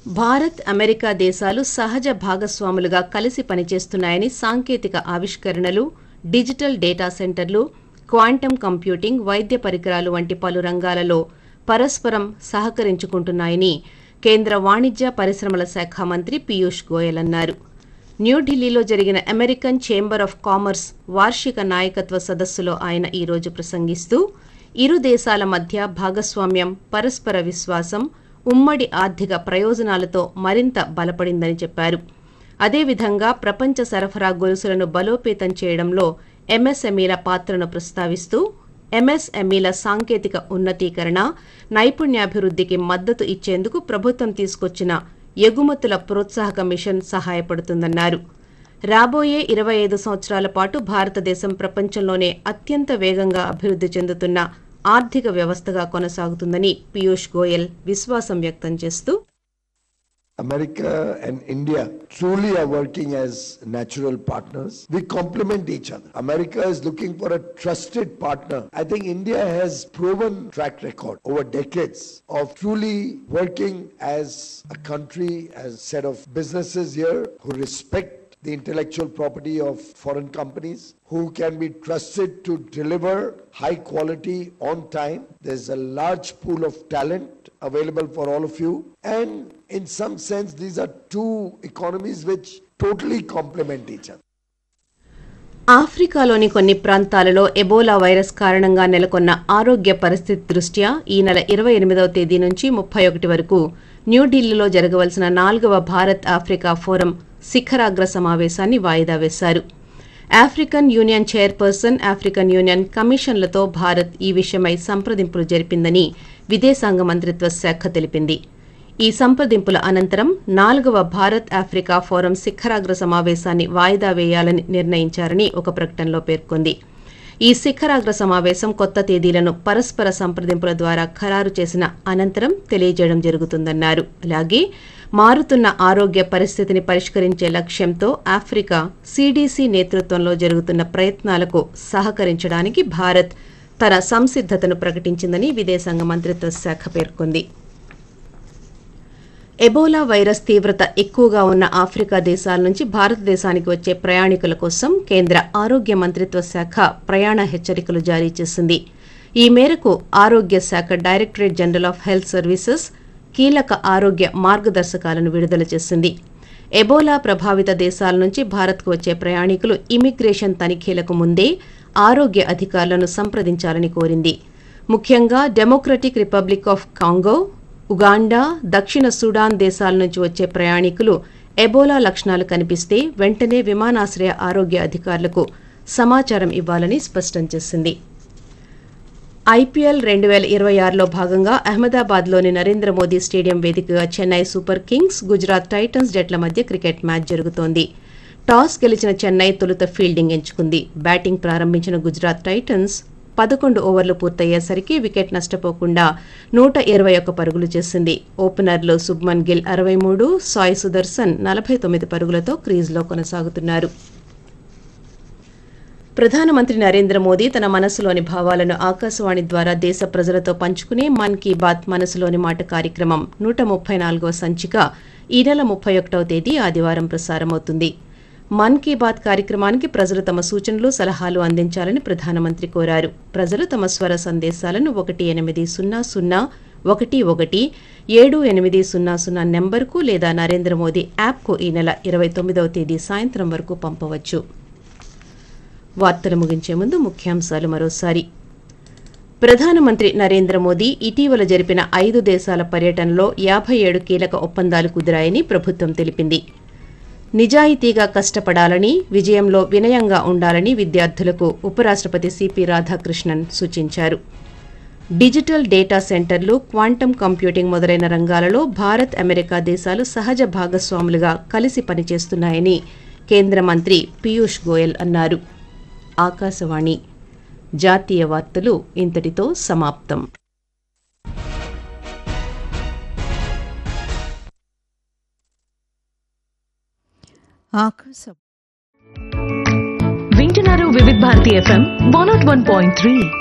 Bharat America దేశాలు సహజ భాగస్వాములుగా కలిసి పనిచేస్తున్నాయని సాంకేతిక ఆవిష్కరణలు డిజిటల్ డేటా సెంటర్లు క్వాంటం కంప్యూటింగ్ వైద్య పరికరాలు వంటి పలు రంగాలలో పరస్పరం సహకరించుకుంటున్నాయని కేంద్ర వాణిజ్య పరిశ్రమల శాఖ మంత్రి పీయూష్ గోయల్ అన్నారు న్యూఢిల్లీలో జరిగిన అమెరికన్ ఛేంబర్ ఆఫ్ కామర్స్ వార్షిక నాయకత్వ సదస్సులో ఆయన ఈరోజు ప్రసంగిస్తూ ఇరు దేశాల మధ్య భాగస్వామ్యం పరస్పర విశ్వాసం ఉమ్మడి ఆర్థిక ప్రయోజనాలతో మరింత బలపడిందని చెప్పారు అదేవిధంగా ప్రపంచ సరఫరా గొలుసులను బలోపేతం చేయడంలో ఎంఎస్ఎంఈల పాత్రను ప్రస్తావిస్తూ ఎంఎస్ఎంఈల సాంకేతిక ఉన్నతీకరణ నైపుణ్యాభివృద్ధికి మద్దతు ఇచ్చేందుకు ప్రభుత్వం తీసుకొచ్చిన ఎగుమతుల ప్రోత్సాహక మిషన్ సహాయపడుతుందన్నారు రాబోయే ఇరవై ఐదు సంవత్సరాల పాటు భారతదేశం ప్రపంచంలోనే అత్యంత వేగంగా అభివృద్ధి చెందుతున్న ఆర్థిక వ్యవస్థగా కొనసాగుతుందని పీయూష్ గోయల్ విశ్వాసం వ్యక్తం చేస్తూ America and India truly are working as natural partners. We complement each other. America is looking for a trusted partner. I think India has proven track record over decades of truly working as a country, as a set of businesses here who respect the intellectual property of foreign companies who can be trusted to deliver high quality on time. There's a large pool of talent available for all of you. And in some sense, these are two economies which totally complement each other. ఆఫ్రికాలోని కొన్ని ప్రాంతాలలో Ebola virus కారణంగా నెలకొన్న ఆరోగ్య పరిస్థితి దృష్ట్యా ఈ నెల ఇరవై ఎనిమిదవ తేదీ నుంచి ముప్పై ఒకటి వరకు న్యూఢిల్లీలో జరగవలసిన నాలుగవ భారత్ ఆఫ్రికా ఫోరం శిఖరాగ్ర సమావేశాన్ని వాయిదా వేశారు African union chairperson African union కమిషన్లతో భారత్ ఈ విషయమై సంప్రదింపులు జరిపిందని విదేశాంగ మంత్రిత్వ శాఖ తెలిపింది ఈ సంప్రదింపుల అనంతరం నాలుగవ భారత్ ఆఫ్రికా ఫోరం శిఖరాగ్ర సమావేశాన్ని వాయిదా వేయాలని నిర్ణయించారని ఒక ప్రకటనలో పేర్కొంది ఈ శిఖరాగ్ర సమావేశం కొత్త తేదీలను పరస్పర సంప్రదింపుల ద్వారా ఖరారు చేసిన అనంతరం తెలియజేయడం జరుగుతుందన్నారు అలాగే మారుతున్న ఆరోగ్య పరిస్థితిని పరిష్కరించే లక్ష్యంతో ఆఫ్రికా సిడిసి నేతృత్వంలో జరుగుతున్న ప్రయత్నాలకు సహకరించడానికి భారత్ తన సంసిద్ధతను ప్రకటించిందని విదేశాంగ మంత్రిత్వ శాఖ పేర్కొంది ఎబోలా వైరస్ తీవ్రత ఎక్కువగా ఉన్న ఆఫ్రికా దేశాల నుంచి భారతదేశానికి వచ్చే ప్రయాణికుల కోసం కేంద్ర ఆరోగ్య మంత్రిత్వ శాఖ ప్రయాణ హెచ్చరికలు జారీ చేసింది ఈ మేరకు ఆరోగ్య శాఖ directorate general of health services కీలక ఆరోగ్య మార్గదర్శకాలను విడుదల చేసింది ఎబోలా ప్రభావిత దేశాల నుంచి భారత్కు వచ్చే ప్రయాణికులు ఇమిగ్రేషన్ తనిఖీలకు ముందే ఆరోగ్య అధికారులను సంప్రదించాలని కోరింది ముఖ్యంగా democratic republic of Congo Uganda దక్షిణ సుడాన్ దేశాల నుంచి వచ్చే ప్రయాణికులు ఎబోలా లక్షణాలు కనిపిస్తే వెంటనే విమానాశ్రయ ఆరోగ్య అధికారులకు సమాచారం ఇవ్వాలని స్పష్టం చేసింది ఐపీఎల్ రెండు వేల ఇరవై ఆరులో భాగంగా అహ్మదాబాద్లోని నరేంద్ర మోదీ స్టేడియం వేదికగా Chennai super kings Gujarat titans జట్ల మధ్య క్రికెట్ మ్యాచ్ జరుగుతోంది టాస్ గెలిచిన చెన్నై తొలుత ఫీల్డింగ్ ఎంచుకుంది బ్యాటింగ్ ప్రారంభించిన గుజరాత్ టైటన్స్ పదకొండు ఓవర్లు పూర్తయ్యేసరికి వికెట్ నష్టపోకుండా నూట ఇరవై ఒక్క పరుగులు చేసింది ఓపెనర్లు శుభ్మన్ గిల్ అరవై మూడు సాయి సుదర్శన్ నలభై తొమ్మిది పరుగులతో క్రీజ్లో కొనసాగుతున్నారు ప్రధానమంత్రి నరేంద్ర మోదీ తన మనసులోని భావాలను ఆకాశవాణి ద్వారా దేశ ప్రజలతో పంచుకునే మన్ కీ బాత్ మనసులోని మాట కార్యక్రమం నూట ముప్పై నాలుగవ సంచిక ఈ నెల ముప్పై ఒకటవ తేదీ ఆదివారం ప్రసారమవుతుంది మన్ కీ బాత్ కార్యక్రమానికి ప్రజలు తమ సూచనలు సలహాలు అందించాలని ప్రధానమంత్రి కోరారు ప్రజలు తమ స్వర సందేశాలను ఒకటి ఎనిమిది సున్నా సున్నా ఒకటి ఒకటి ఏడు ఎనిమిది సున్నా సున్నా నెంబర్కు లేదా నరేంద్ర మోదీ యాప్కు ఈ నెల ఇరవై తొమ్మిదవ తేదీ సాయంత్రం వరకు పంపవచ్చు వార్తలు ముగించే ముందు ముఖ్యాంశాలు మరోసారి ప్రధానమంత్రి నరేంద్ర మోదీ ఇటీవల జరిపిన ఐదు దేశాల పర్యటనలో యాభై ఏడు కీలక ఒప్పందాలు కుదిరాయని ప్రభుత్వం తెలిపింది నిజాయితీగా కష్టపడాలని విజయంలో వినయంగా ఉండాలని విద్యార్థులకు ఉపరాష్ట్రపతి సిపి రాధాకృష్ణన్ సూచించారు డిజిటల్ డేటా సెంటర్లు క్వాంటం కంప్యూటింగ్ మొదలైన రంగాలలో భారత్ అమెరికా దేశాలు సహజ భాగస్వాములుగా కలిసి పనిచేస్తున్నాయని కేంద్ర మంత్రి పీయూష్ గోయల్ అన్నారు ఆకాశవాణి జాతీయ వార్తలు ఇంతటితో సమాప్తం వింటున్నారు Vividh Bharati F M one not one point three